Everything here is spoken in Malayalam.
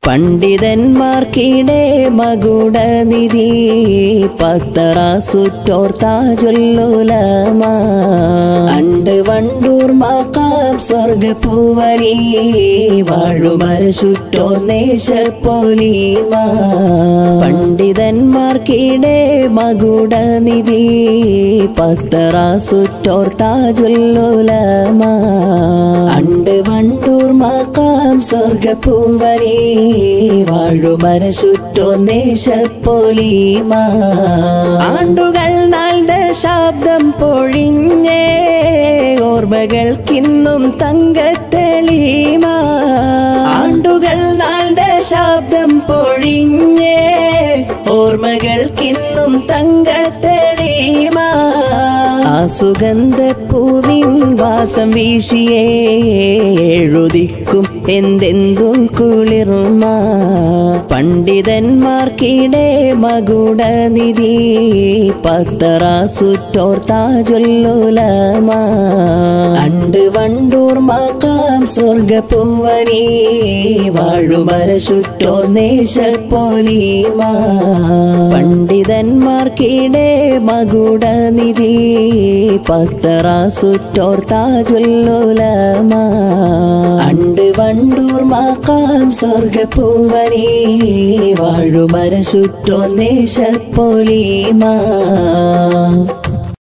പണ്ഡിതന്മാർക്കിടെ മകുടനിധി പത്തറ സുറ്റോർ താജുല്ലുലമ അണ്ട് വണ്ടൂർ മാക്കാം സ്വർഗപ്പൂവലി വാഴുമര ചുറ്റോർ നേശപ്പൊലിമ പണ്ഡിതന്മാർക്കിടെ മകുടനിധി പത്തറ സുറ്റോർ താജുല്ലുലമ അണ്ട് വണ്ടൂർ മാക്കാം സ്വർഗപ്പൂവലി വാഴുമര ചുറ്റോ നേശപ്പൊലിമ ആണ്ടുകൾ നാൾ ശബ്ദം പൊഴിഞ്ഞേ ഓർമ്മകൾക്കിന്നും തങ്കത്തെളിമ ആണ്ടുകൾ നാൾ ശബ്ദം പൊഴിഞ്ഞേ ഓർമ്മകൾക്കിന്നും തങ്കത്തെളിമ ആ സുഗന്ധപ്പൂവിൻ വാസം വീശിയേ എഴുതിക്കും എന്തെന്തും കുളിർമ പണ്ഡിതന്മാർക്കിടെ മകുടനിധി പത്തറ സുറ്റോർ താജുല്ലുലമ അണ്ട് വണ്ടൂർ മാക്കാം സ്വർഗപ്പൂവനി വാഴുമര ചുറ്റോ നേശപ്പൊലിമ പണ്ഡിതന്മാർക്കിടെ മകുടനിധി പത്തറ സുറ്റോർ താജുല്ലുലമ അണ്ട് വണ്ടൂർ മാക്കാം സ്വർഗപ്പൂവനി വാഴുമര ചുറ്റോ നേശപ്പൊലിമ